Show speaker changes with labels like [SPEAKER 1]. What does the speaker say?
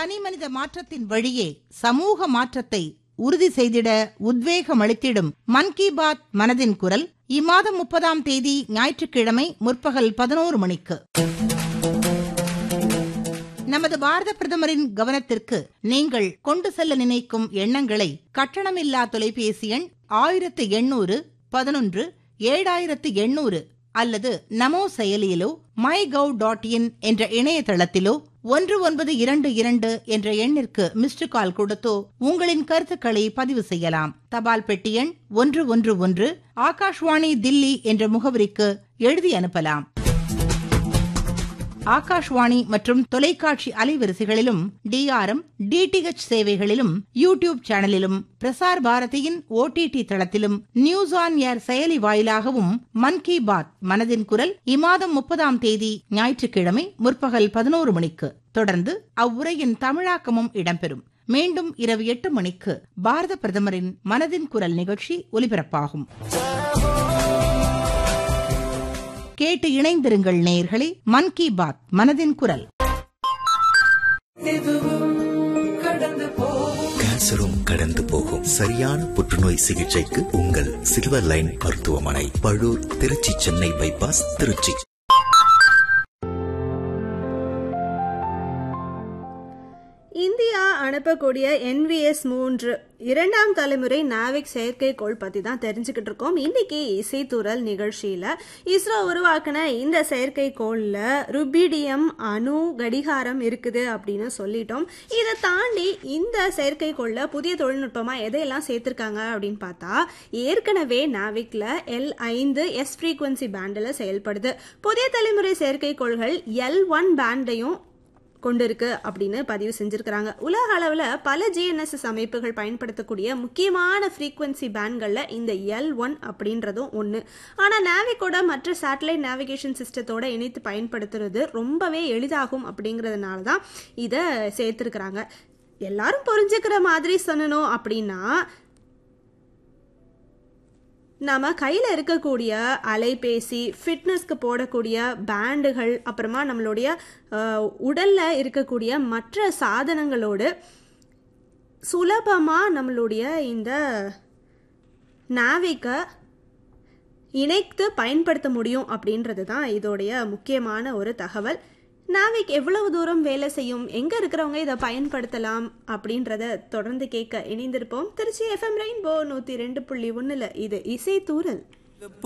[SPEAKER 1] தனிமனித மாற்றத்தின் வழியே சமூக மாற்றத்தை உறுதி செய்திட உத்வேகம் அளித்திடும் மன் கி பாத் மனதின் குரல் இம்மாதம் முப்பதாம் தேதி ஞாயிற்றுக்கிழமை முற்பகல் பதினோரு மணிக்கு நமது பாரத பிரதமரின் கவனத்திற்கு நீங்கள் கொண்டு செல்ல நினைக்கும் எண்ணங்களை கட்டணமில்லா தொலைபேசி எண் ஆயிரத்து எண்ணூறு பதினொன்று ஏழாயிரத்து எண்ணூறு அல்லது நமோ செயலியிலோ மை கவ் டாட் இன் என்ற இணையதளத்திலோ ஒன்று ஒன்பது இரண்டு இரண்டு என்ற எண்ணிற்கு மிஸ்டு கால் கொடுத்தோ உங்களின் கருத்துக்களை பதிவு செய்யலாம் தபால் பெட்டி எண் ஒன்று ஒன்று ஒன்று ஆகாஷ்வாணி தில்லி என்ற முகவரிக்கு எழுதி அனுப்பலாம் ஆகாஷ்வாணி மற்றும் தொலைக்காட்சி அலைவரிசைகளிலும் டிஆர்எம் டிடிஹெச் சேவைகளிலும் யூடியூப் சேனலிலும் பிரசார் பாரதியின் ஓடிடி தளத்திலும் நியூஸ் ஆன் ஏர் செயலி வாயிலாகவும் மன் கி பாத் மனதின் குரல் இம்மாதம் முப்பதாம் தேதி ஞாயிற்றுக்கிழமை முற்பகல் பதினோரு மணிக்கு தொடர்ந்து அவ்வுரையின் தமிழாக்கமும் இடம்பெறும் மீண்டும் இரவு எட்டு மணிக்கு பாரத பிரதமரின் மனதின் குரல் நிகழ்ச்சி ஒலிபரப்பாகும் கேட்டு இணைந்திருங்கள் நேயர்களே மன் கி பாத் மனதின் குரல்
[SPEAKER 2] கேன்சரும் கடந்து போகும் சரியான புற்றுநோய் சிகிச்சைக்கு உங்கள் சில்வர் லைன் மருத்துவமனை பழூர் திருச்சி சென்னை பைபாஸ் திருச்சி
[SPEAKER 3] இந்தியா அனுப்பக்கூடிய என்விஎஸ் மூன்று இரண்டாம் தலைமுறை நாவிக் செயற்கைக்கோள் பத்தி தான் தெரிஞ்சுக்கிட்டு இருக்கோம் இன்னைக்கு இசைத்துறல் நிகழ்ச்சியில இஸ்ரோ உருவாக்கின இந்த செயற்கைக்கோள்ல ருபிடியம் அணு கடிகாரம் இருக்குது அப்படின்னு சொல்லிட்டோம் இதை தாண்டி இந்த செயற்கைக்கோள்ல புதிய தொழில்நுட்பமா எதையெல்லாம் சேர்த்திருக்காங்க அப்படின்னு பார்த்தா ஏற்கனவே நாவிக்ல எல் ஐந்து எஸ் ஃப்ரீக்வன்சி பேண்டில் செயல்படுது புதிய தலைமுறை செயற்கைக்கோள்கள் எல் ஒன் பேண்டையும் கொண்டிருக்கு அப்படின்னு பதிவு செஞ்சிருக்கிறாங்க உலக அளவில் பல ஜிஎன்எஸ்எஸ் அமைப்புகள் பயன்படுத்தக்கூடிய முக்கியமான ஃப்ரீக்வன்சி பேண்ட்களில் இந்த எல் ஒன் அப்படின்றதும் ஒன்று ஆனால் நேவிக்கோட மற்ற சேட்டலைட் நேவிகேஷன் சிஸ்டத்தோட இணைத்து பயன்படுத்துறது ரொம்பவே எளிதாகும் அப்படிங்கிறதுனால தான் இதை சேர்த்துருக்குறாங்க எல்லாரும் புரிஞ்சுக்கிற மாதிரி சொல்லணும் அப்படின்னா நம்ம கையில் இருக்கக்கூடிய அலைபேசி ஃபிட்னஸ்க்கு போடக்கூடிய பேண்டுகள் அப்புறமா நம்மளுடைய உடலில் இருக்கக்கூடிய மற்ற சாதனங்களோடு சுலபமாக நம்மளுடைய இந்த நாவிக்கை இணைத்து பயன்படுத்த முடியும் அப்படின்றது தான் இதோடைய முக்கியமான ஒரு தகவல் நாவிக் எவ்வளவு தூரம் வேலை செய்யும் எங்க இருக்கிறவங்க இதை பயன்படுத்தலாம் அப்படின்றத தொடர்ந்து கேட்க இணைந்திருப்போம் திருச்சி எஃப்எம் ரெயின்போ நூத்தி ரெண்டு புள்ளி ஒண்ணுல இது இசை தூரல்